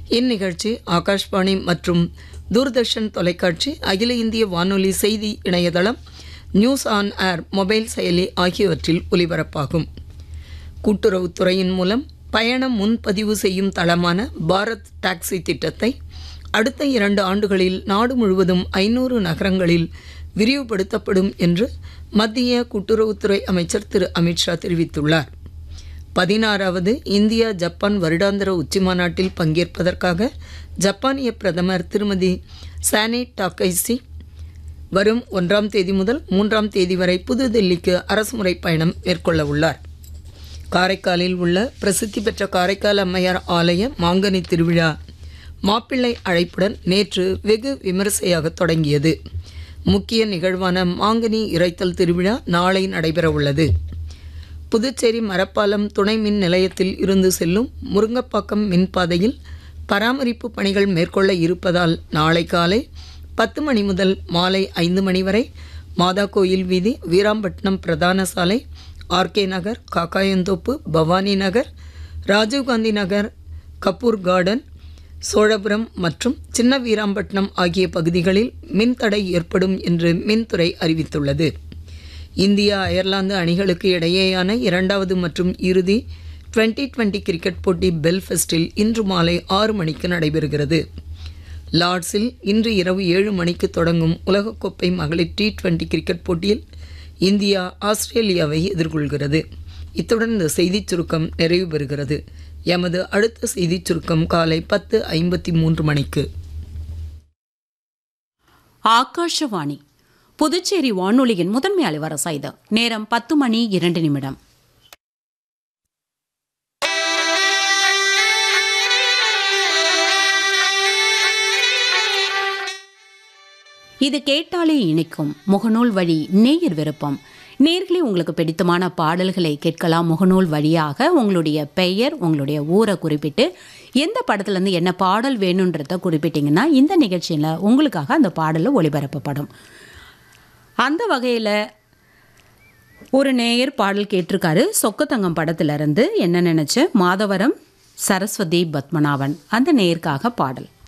இந்நிகழ்ச்சி ஆகாஷ்வாணி மற்றும் தூர்தர்ஷன் தொலைக்காட்சி அகில இந்திய வானொலி செய்தி இணையதளம் நியூஸ் ஆன் ஏர் மொபைல் செயலி ஆகியவற்றில் ஒலிபரப்பாகும் கூட்டுறவுத்துறையின் மூலம் பயண முன்பதிவு செய்யும் தளமான பாரத் டாக்ஸி திட்டத்தை அடுத்த இரண்டு ஆண்டுகளில் நாடு முழுவதும் ஐநூறு நகரங்களில் விரிவுபடுத்தப்படும் என்று மத்திய கூட்டுறவுத்துறை அமைச்சர் திரு அமித்ஷா தெரிவித்துள்ளார் பதினாறாவது இந்தியா ஜப்பான் வருடாந்திர உச்சிமாநாட்டில் பங்கேற்பதற்காக ஜப்பானிய பிரதமர் திருமதி சானே டாக்கைசி வரும் ஒன்றாம் தேதி முதல் மூன்றாம் தேதி வரை புதுதில்லிக்கு அரசுமுறை பயணம் மேற்கொள்ள உள்ளார் காரைக்காலில் உள்ள பிரசித்தி பெற்ற காரைக்கால் அம்மையார் ஆலய மாங்கனி திருவிழா மாப்பிள்ளை அழைப்புடன் நேற்று வெகு விமரிசையாக தொடங்கியது முக்கிய நிகழ்வான மாங்கனி இறைத்தல் திருவிழா நாளை நடைபெறவுள்ளது புதுச்சேரி மரப்பாலம் துணை மின் நிலையத்தில் இருந்து செல்லும் முருங்கப்பாக்கம் மின்பாதையில் பராமரிப்பு பணிகள் மேற்கொள்ள இருப்பதால் நாளை காலை பத்து மணி முதல் மாலை ஐந்து மணி வரை மாதா கோயில் வீதி வீராம்பட்டினம் பிரதான சாலை ஆர்கே நகர் காக்காயந்தோப்பு பவானி நகர் ராஜீவ்காந்தி நகர் கபூர் கார்டன் சோழபுரம் மற்றும் சின்ன வீராம்பட்டினம் ஆகிய பகுதிகளில் மின்தடை ஏற்படும் என்று மின்துறை அறிவித்துள்ளது இந்தியா அயர்லாந்து அணிகளுக்கு இடையேயான இரண்டாவது மற்றும் இறுதி டுவெண்ட்டி டுவெண்ட்டி கிரிக்கெட் போட்டி பெல்ஃபெஸ்டில் இன்று மாலை ஆறு மணிக்கு நடைபெறுகிறது லார்ட்ஸில் இன்று இரவு ஏழு மணிக்கு தொடங்கும் உலகக்கோப்பை மகளிர் டி டுவெண்ட்டி கிரிக்கெட் போட்டியில் இந்தியா ஆஸ்திரேலியாவை எதிர்கொள்கிறது இத்துடன் இந்த செய்திச் சுருக்கம் நிறைவு பெறுகிறது எமது அடுத்த செய்திச் சுருக்கம் காலை பத்து ஐம்பத்தி மூன்று மணிக்கு ஆகாஷவாணி புதுச்சேரி வானொலியின் முதன்மை அலைவரசா இது நேரம் பத்து மணி இரண்டு நிமிடம் இது கேட்டாலே இணைக்கும் முகநூல் வழி நேயர் விருப்பம் நேர்களே உங்களுக்கு பிடித்தமான பாடல்களை கேட்கலாம் முகநூல் வழியாக உங்களுடைய பெயர் உங்களுடைய ஊரை குறிப்பிட்டு எந்த படத்துலேருந்து என்ன பாடல் வேணுன்றத குறிப்பிட்டிங்கன்னா இந்த நிகழ்ச்சியில் உங்களுக்காக அந்த பாடல் ஒளிபரப்பப்படும் அந்த வகையில் ஒரு நேயர் பாடல் கேட்டிருக்காரு சொக்கத்தங்கம் படத்துல இருந்து என்ன நினைச்ச மாதவரம் சரஸ்வதி பத்மநாபன் அந்த நேயருக்காக பாடல்